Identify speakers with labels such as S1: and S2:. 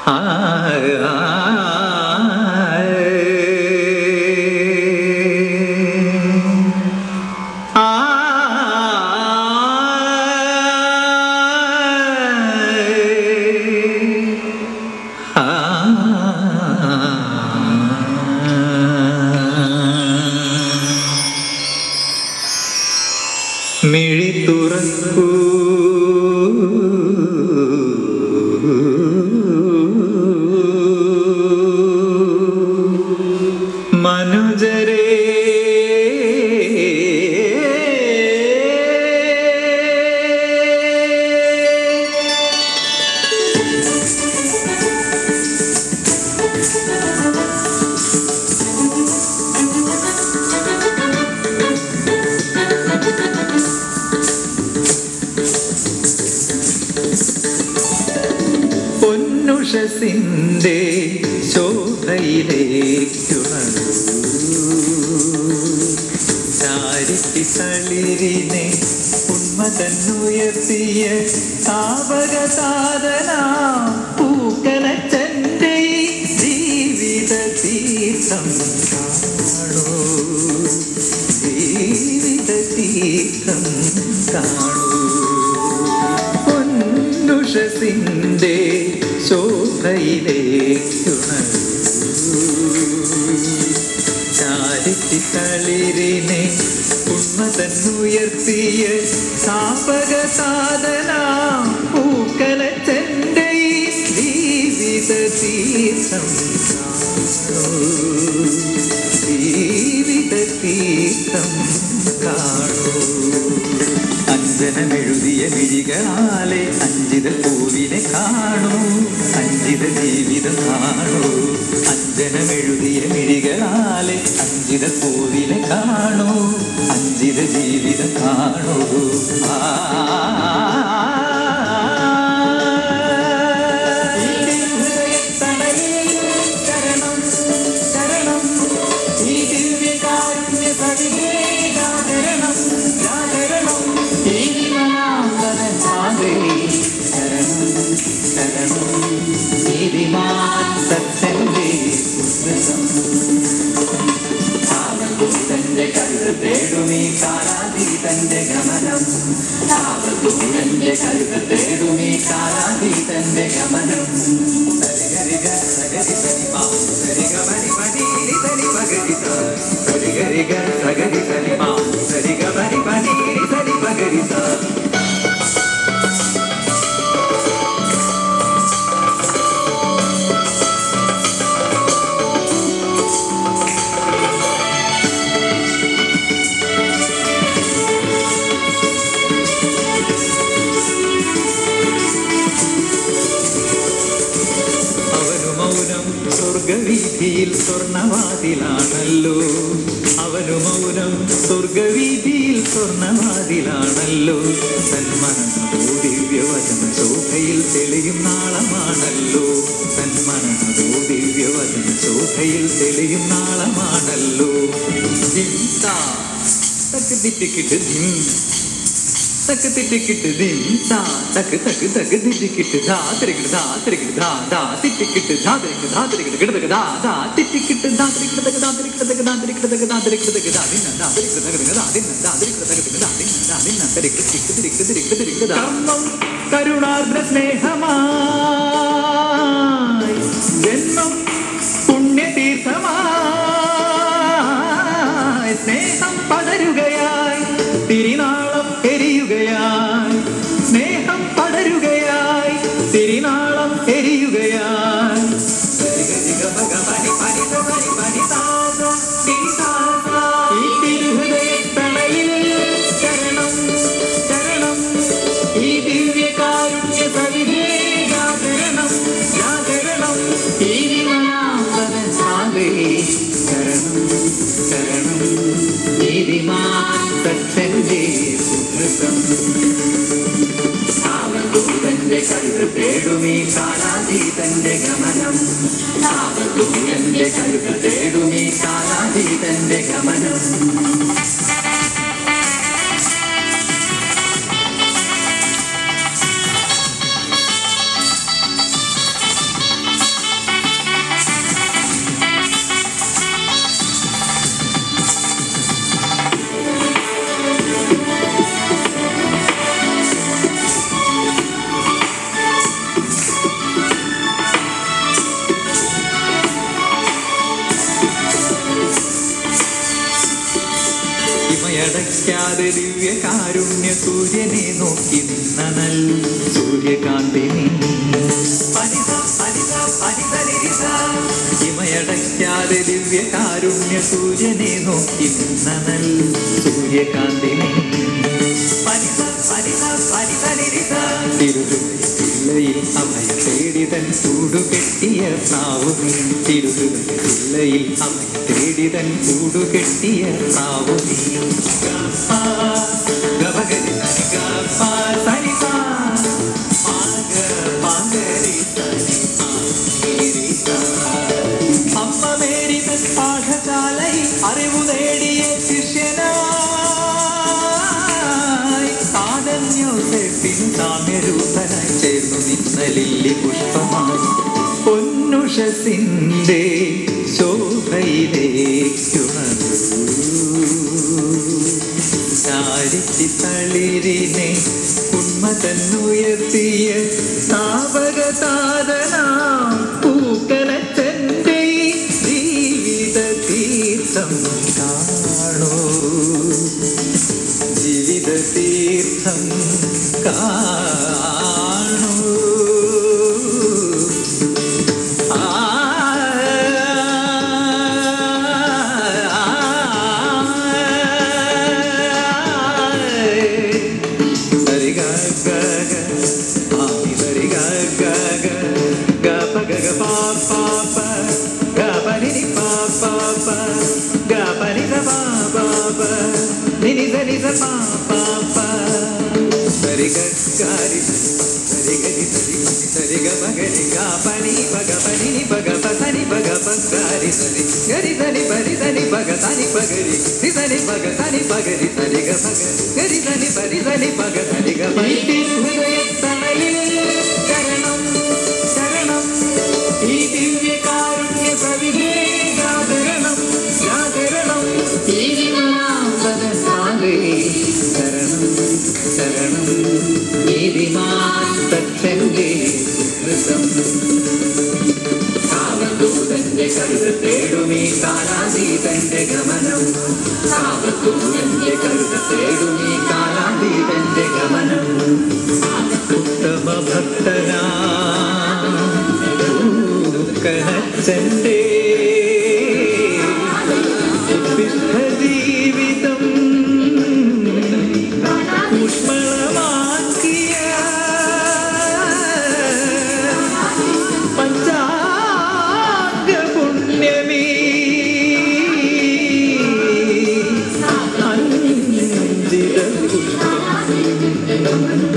S1: മിഴി തുറക്കൂ മനുജരേ പൊന്നുഷസിന്റെ ശോഭയിലേക്കുണർന്നു ചാരിറ്റി തളിരിനെ ഉന്മതന്നുയർത്തിയ താപക സാധന പൂക്കലച്ചന്റെ ജീവിത തീർത്ഥം കാണൂ ജീവിത തീർത്ഥം കാണൂ പൊന്നുഷസിന്റെ ശോഭയിലേക്കുണർന്നു ചാരിറ്റി തളിരിനെ ഉന്മതന്നുയർത്തിയ സ്ഥാപക സാധന പൂക്കലച്ചന്റെ ജീവിത തീർത്ഥം കാണൂ ജീവിത തീർത്ഥം കാണൂ അഞ്ജനമെഴുതിയ മിഴികളാലെ അഞ്ചിത പൂവിനെ കാണൂ അഞ്ചിത ജീവിതം കാണൂ അഞ്ജനമെഴുതിയ മിഴികളാലെ അഞ്ചിത പൂവിനെ കാണൂ അഞ്ചിത ജീവിതം കാണൂ ആ ശരണം ശരണം ഈ ദിവ്യകാരുണ്യ സവിധേ ജാഗരണം ജാഗരണം ഈ മനാന്തര സാഗേ ശരണം ശരണം നീതിമാൻ സത്യന്റെ പുസ്തകം സാവധൂതന്റെ കരുത് തേടുമീ കാരാതീതന്റെ ഗമനം സാവധൂതന്റെ കരുത് തേടുമീ കാരാതീതന്റെ ഗമനം സരിഗരിഗ സഗരി സനിപ സരിഗ മരി മരീരി സനി പഗരിത സരിഗരിഗ സഗരി സനിപ സരിഗ മരി മരീരി സനി പഗരിത അവനു മൗനം സ്വർഗവീതിയിൽ സ്വർണവാതിലാണല്ലോ അവനു മൗനം സ്വർഗവീതിയിൽ സ്വർണവാതിലാണല്ലോ സന്മനോ ദിവ്യവചന ശോഭയിൽ തെളിയും നാളമാണല്ലോ സന്മനോ ദിവ്യവചന ശോഭയിൽ തെളിയും നാളമാണല്ലോ ജിംതാ തക്ക് ദിറ്റിക്കിട്ട് ജിം തക്ക് തിട്ടിക്കിട്ട് ദിം താ തക്ക് തക്ക് തക്ക് തിട്ടിക്കിട്ട് ധാ തിരിക്കിട്ട് ധാ തിരിക്കിട്ട് ധാ ധാ തിട്ടിക്കിട്ട് ധാ തിരിക്കിട്ട് ധാ തിരിക്കിട്ട് കിടതക്ക് ധാ ധാ തിട്ടിക്കിട്ട് ധാ തിരിക്കിട്ട് തക്ക് ധാ തിരിക്കിട്ട് തക്ക് ധാ തിരിക്കിട്ട് തക്ക് ധാ തിരിക്കിട്ട് തക്ക് ധാ ദിന്ന ധാ തിരിക്കിട്ട് തക്ക് തക്ക് ധാ ദിന്ന ധാ തിരിക്കിട്ട് തക്ക് തക്ക് ധാ ദിന്ന ധാ ദിന്ന തിരിക്കിട്ട് തിരിക്കിട്ട് തിരിക്കിട്ട് തിരിക്കിട്ട് തിരിക്കിട്ട് ധാ കർമ്മം കരുണാർദ്ര സ്നേഹമായി ജന്മം പുണ്യതീർത്ഥമായി സ്നേഹം പടരുകയായി തിരിനാളം എരിയുകയായി സ്നേഹം പടരുകയായി തിരിനാളം എരിയുകയായി ഈ തിരുഹൃദയത്തണലിൽ ശരണം ശരണം ഈ ദിവ്യകാരുണ്യ സവിധേ ജാഗരണം ജാഗരണം ഈ വിമലാംബര സാഗേ ശരണം ശരണം നീതിമാൻ സത്യന്റെ സുഹൃതം സാവധൂതന്റെ കരുത് തേടുമീ കാലാതീതന്റെ ഗമനം സാവധൂതന്റെ കരുത് തേടുമീ കാലാതീതന്റെ ഗമനം
S2: ആ
S1: അടയ്ക്കാതെ ദിവ്യ കാരുണ്യ സൂര്യനെ നോക്കി നിന്നനൽ സൂര്യകാന്തിനി പനിത പനിത പനിത നിരിത ഹിമയടയ്ക്കാതെ ദിവ്യ കാരുണ്യ സൂര്യനെ നോക്കി നിന്നനൽ സൂര്യകാന്തിനി പനിത പനിത പനിത നിരിത തിരുതുകയിൽ അഭയ തേടിതൻ കൂടുകെട്ടിയ പ്രാവുമീ തിരുതുകയിൽ അഭയ തേടിതൻ കൂടുകെട്ടിയ പ്രാവുമീ ഗപ്പ, ഗപഗരി സനി ഗപ്പ, സനി സാ. പാഗ, പാഗരി സനി സാ, ഗിരി സാ. അമ്മ മേരി തൻ പാഠശാലയിൽ അറിവു നേടിയ ശിഷ്യനായി സാധന്യോസെപ്പിൻ സാമ്യരൂപനായി ചേർന്നു നിന്ന ലില്ലി പുഷ്പമായി പൊന്നുഷസിന്റെ ശോഭയിലേക്കുമൂ ചാരിച്ചി തളിരിനെ ഉന്മതന്നുയർത്തിയ താപകതാതനാം പൂക്കലച്ചന്റെ ജീവിത തീർത്ഥം കാണൂ ജീവിത തീർത്ഥം കാണൂ സരി ഗ ഗ ഗ ആമി സരി ഗ ഗ ഗ ഗ പ ഗ ഗ പ പ പ ഗ പ നി നി പ പ പ ഗ പ നി സ പ പ പ നി നി സ നി സ പ പ പ സരി ഗ ഗ രി സരി ഗ രി സരി സരി ഗ പ ഗ രി ഗ പ നി പ ഗ പ നി നി പ ഗ പ സ നി പ ഗ പ ഗ രി സരി ഗ രി സ നി പ രി സ നി പ ഗ സ നി പ ഗ രി രി സ നി പ ഗ സ നി പ ഗ രി സരി ഗ പ ഗ ഗ രി സ നി പ രി സ നി പ ഗ സ നി ഗ പ രി ഹൃദയത്തണലിൽ ശരണം ശരണം ഈ ദിവ്യകാരുണ്യ കവിതേ ജാഗരണം ജാഗരണം ഈ ദിനാവനാകെ ശരണം ശരണം നീതിമാത്തച്ഛന്റെ സുഹൃതം കാവദൂതന്റെ കരുത തേടുമീ കാലാതീതന്റെ ഗമനം കാവദൂതന്റെ കരുത തേടുമീ കാലാതീതന്റെ ഗമനം ഉത്തമ ഭക്തനാ കനച്ചന്റെ ജീവിതം ഊഷ്മളമാക്കിയ പഞ്ചാംഗ പുണ്യമീ അഞ്ജിത പുഷ്പം